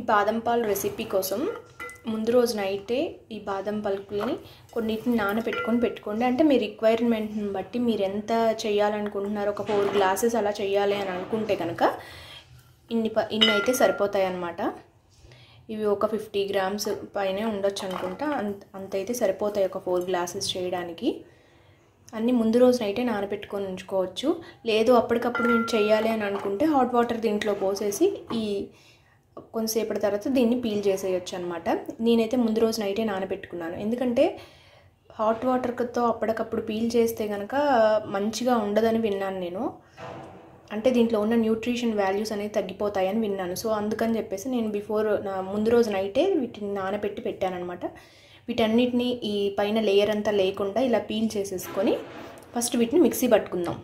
బాదం పాలు రెసిపీ కోసం ముందు రోజు నైటే ఈ బాదం పలుకులని కొన్నిటిని నానబెట్టుకొని పెట్టుకోండి అంటే మీ రిక్వైర్మెంట్ని బట్టి మీరు ఎంత చేయాలనుకుంటున్నారో ఒక ఫోర్ గ్లాసెస్ అలా చేయాలి అని అనుకుంటే కనుక ఇన్ని ప ఇన్ని అయితే సరిపోతాయి అన్నమాట ఇవి ఒక ఫిఫ్టీ గ్రామ్స్ పైనే ఉండొచ్చు అనుకుంటా అంత అంత అయితే సరిపోతాయి ఒక ఫోర్ గ్లాసెస్ చేయడానికి అన్నీ ముందు రోజు నైటే నానబెట్టుకొని ఉంచుకోవచ్చు లేదు అప్పటికప్పుడు నేను చేయాలి అని అనుకుంటే హాట్ వాటర్ దీంట్లో పోసేసి ఈ కొంతసేపటి తర్వాత దీన్ని పీల్ చేసేయచ్చు అనమాట నేనైతే ముందు రోజు నైటే నానబెట్టుకున్నాను ఎందుకంటే హాట్ వాటర్తో అప్పటికప్పుడు పీల్ చేస్తే కనుక మంచిగా ఉండదని విన్నాను నేను అంటే దీంట్లో ఉన్న న్యూట్రిషన్ వాల్యూస్ అనేవి తగ్గిపోతాయని విన్నాను సో అందుకని చెప్పేసి నేను బిఫోర్ నా ముందు రోజు నైటే వీటిని నానబెట్టి పెట్టానమాట వీటన్నిటిని ఈ పైన లేయర్ అంతా లేకుండా ఇలా పీల్ చేసేసుకొని ఫస్ట్ వీటిని మిక్సీ పట్టుకుందాం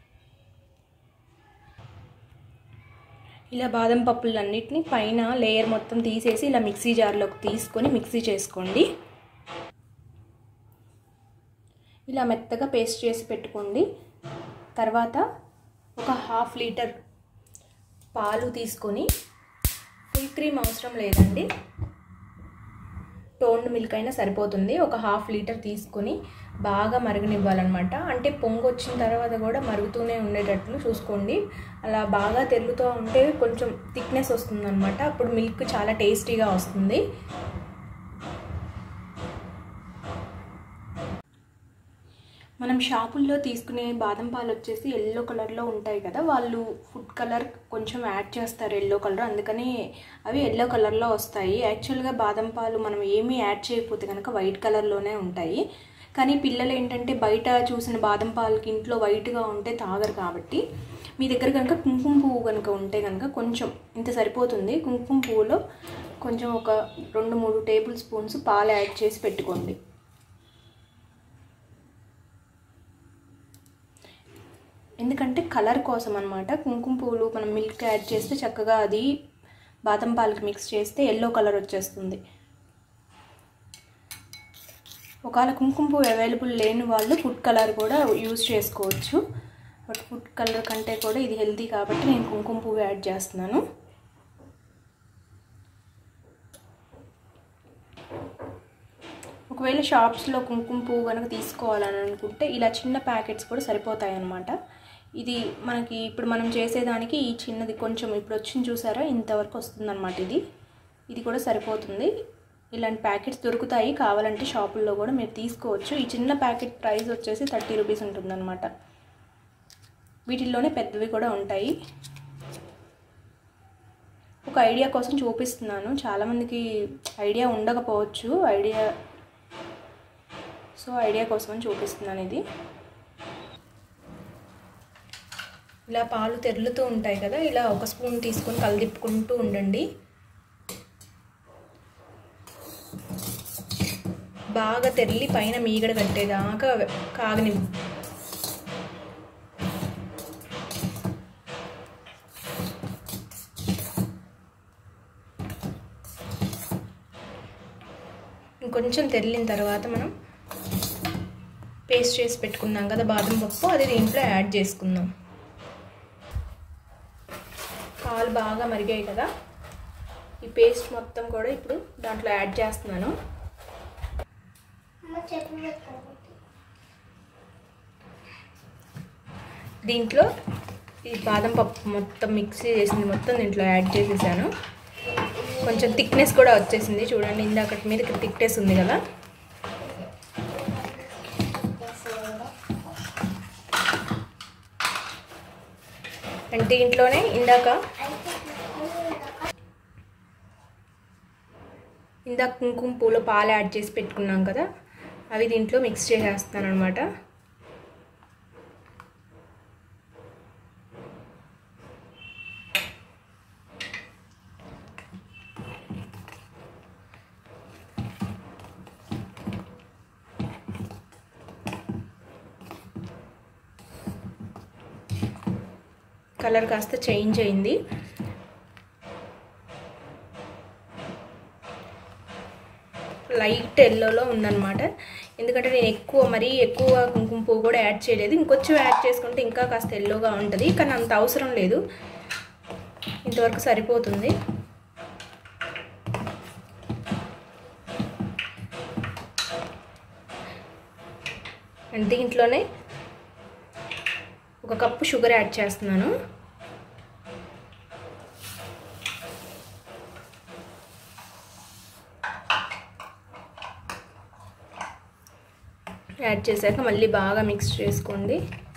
ఇలా బాదం పప్పులన్నిటిని పైన లేయర్ మొత్తం తీసేసి ఇలా మిక్సీ జార్లోకి తీసుకొని మిక్సీ చేసుకోండి ఇలా మెత్తగా పేస్ట్ చేసి పెట్టుకోండి తర్వాత ఒక హాఫ్ లీటర్ పాలు తీసుకొని ఫుల్ క్రీమ్ అవసరం లేదండి టోన్డ్ మిల్క్ అయినా సరిపోతుంది ఒక హాఫ్ లీటర్ తీసుకొని బాగా మరగనివ్వాలన్నమాట అంటే పొంగు వచ్చిన తర్వాత కూడా మరుగుతూనే ఉండేటట్లు చూసుకోండి అలా బాగా తెల్లుతూ ఉంటే కొంచెం థిక్నెస్ వస్తుందన్నమాట అప్పుడు మిల్క్ చాలా టేస్టీగా వస్తుంది మనం షాపుల్లో తీసుకునే బాదం పాలు వచ్చేసి ఎల్లో కలర్లో ఉంటాయి కదా వాళ్ళు ఫుడ్ కలర్ కొంచెం యాడ్ చేస్తారు ఎల్లో కలర్ అందుకని అవి ఎల్లో కలర్లో వస్తాయి యాక్చువల్గా బాదం పాలు మనం ఏమీ యాడ్ చేయకపోతే కనుక వైట్ కలర్లోనే ఉంటాయి కానీ పిల్లలు ఏంటంటే బయట చూసిన బాదం పాలకి ఇంట్లో వైట్గా ఉంటే తాగరు కాబట్టి మీ దగ్గర కనుక కుంకుమ పువ్వు కనుక ఉంటే కనుక కొంచెం ఇంత సరిపోతుంది కుంకుమ పువ్వులో కొంచెం ఒక రెండు మూడు టేబుల్ స్పూన్స్ పాలు యాడ్ చేసి పెట్టుకోండి ఎందుకంటే కలర్ కోసం అనమాట కుంకుమ పువ్వులు మనం మిల్క్ యాడ్ చేస్తే చక్కగా అది బాదం పాలకి మిక్స్ చేస్తే ఎల్లో కలర్ వచ్చేస్తుంది ఒకవేళ కుంకుమ పువ్వు అవైలబుల్ లేని వాళ్ళు ఫుడ్ కలర్ కూడా యూజ్ చేసుకోవచ్చు బట్ ఫుడ్ కలర్ కంటే కూడా ఇది హెల్తీ కాబట్టి నేను కుంకుమ పువ్వు యాడ్ చేస్తున్నాను ఒకవేళ షాప్స్లో కుంకుమ పువ్వు కనుక తీసుకోవాలని అనుకుంటే ఇలా చిన్న ప్యాకెట్స్ కూడా సరిపోతాయి అన్నమాట ఇది మనకి ఇప్పుడు మనం చేసేదానికి ఈ చిన్నది కొంచెం ఇప్పుడు వచ్చింది చూసారా ఇంతవరకు వస్తుందన్నమాట ఇది ఇది కూడా సరిపోతుంది ఇలాంటి ప్యాకెట్స్ దొరుకుతాయి కావాలంటే షాపుల్లో కూడా మీరు తీసుకోవచ్చు ఈ చిన్న ప్యాకెట్ ప్రైస్ వచ్చేసి థర్టీ రూపీస్ ఉంటుందన్నమాట వీటిల్లోనే పెద్దవి కూడా ఉంటాయి ఒక ఐడియా కోసం చూపిస్తున్నాను చాలామందికి ఐడియా ఉండకపోవచ్చు ఐడియా సో ఐడియా కోసం చూపిస్తున్నాను ఇది ఇలా పాలు తెరులుతూ ఉంటాయి కదా ఇలా ఒక స్పూన్ తీసుకొని కలిదిప్పుకుంటూ ఉండండి బాగా తెల్లి పైన మీగడ కట్టేదాకా కాగని ఇంకొంచెం తెల్లిన తర్వాత మనం పేస్ట్ చేసి పెట్టుకున్నాం కదా బాదం పప్పు అది దీంట్లో యాడ్ చేసుకుందాం పాలు బాగా మరిగాయి కదా ఈ పేస్ట్ మొత్తం కూడా ఇప్పుడు దాంట్లో యాడ్ చేస్తున్నాను దీంట్లో ఈ బాదం పప్పు మొత్తం మిక్సీ చేసింది మొత్తం దీంట్లో యాడ్ చేసేసాను కొంచెం థిక్నెస్ కూడా వచ్చేసింది చూడండి ఇందాక మీద థిక్నెస్ ఉంది కదా అండ్ దీంట్లోనే ఇందాక ఇందాక కుంకుమ పూలో పాలు యాడ్ చేసి పెట్టుకున్నాం కదా అవి దీంట్లో మిక్స్ చేసేస్తాను అనమాట కలర్ కాస్త చేంజ్ అయింది లైట్ ఎల్లోలో ఉందన్నమాట ఎందుకంటే నేను ఎక్కువ మరీ ఎక్కువ కుంకుమ పువ్వు కూడా యాడ్ చేయలేదు ఇంకొంచెం యాడ్ చేసుకుంటే ఇంకా కాస్త ఎల్లోగా ఉంటుంది కానీ అంత అవసరం లేదు ఇంతవరకు సరిపోతుంది అండ్ దీంట్లోనే ఒక కప్పు షుగర్ యాడ్ చేస్తున్నాను యాడ్ చేశాక మళ్ళీ బాగా మిక్స్ చేసుకోండి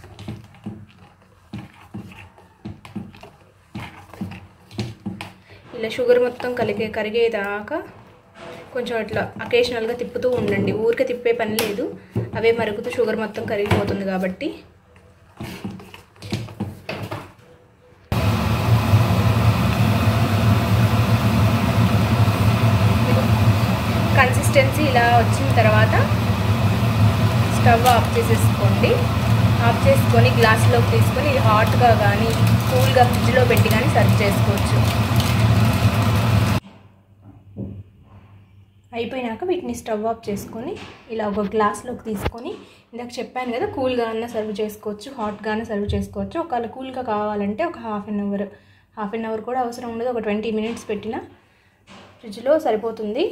ఇలా షుగర్ మొత్తం కలిగే కరిగేదాకా కొంచెం అట్లా అకేషనల్గా తిప్పుతూ ఉండండి ఊరికే తిప్పే పని లేదు అవే మరుగుతూ షుగర్ మొత్తం కరిగిపోతుంది కాబట్టి కన్సిస్టెన్సీ ఇలా వచ్చిన తర్వాత స్టవ్ ఆఫ్ చేసేసుకోండి ఆఫ్ చేసుకొని గ్లాస్లోకి తీసుకొని ఇది హాట్గా కానీ కూల్గా ఫ్రిడ్జ్లో పెట్టి కానీ సర్వ్ చేసుకోవచ్చు అయిపోయినాక వీటిని స్టవ్ ఆఫ్ చేసుకొని ఇలా ఒక గ్లాస్లోకి తీసుకొని ఇందాక చెప్పాను కదా కూల్గా అన్న సర్వ్ చేసుకోవచ్చు హాట్గానే సర్వ్ చేసుకోవచ్చు ఒకవేళ కూల్గా కావాలంటే ఒక half an hour half an hour కూడా అవసరం ఉండదు ఒక ట్వంటీ మినిట్స్ పెట్టిన ఫ్రిడ్జ్లో సరిపోతుంది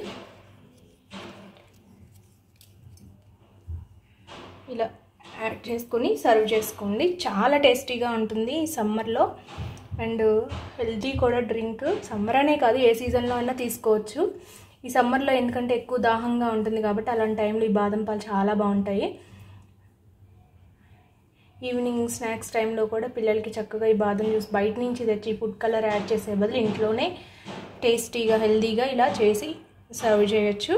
ఇలా యాడ్ చేసుకొని సర్వ్ చేసుకోండి చాలా టేస్టీగా ఉంటుంది ఈ సమ్మర్లో అండ్ హెల్తీ కూడా డ్రింక్ సమ్మర్ అనే కాదు ఏ సీజన్లో అయినా తీసుకోవచ్చు ఈ సమ్మర్లో ఎందుకంటే ఎక్కువ దాహంగా ఉంటుంది కాబట్టి అలాంటి టైంలో ఈ బాదం పాలు చాలా బాగుంటాయి ఈవినింగ్ స్నాక్స్ టైంలో కూడా పిల్లలకి చక్కగా ఈ బాదం జ్యూస్ బయట నుంచి తెచ్చి ఫుడ్ కలర్ యాడ్ చేసే బదులు ఇంట్లోనే టేస్టీగా హెల్తీగా ఇలా చేసి సర్వ్ చేయొచ్చు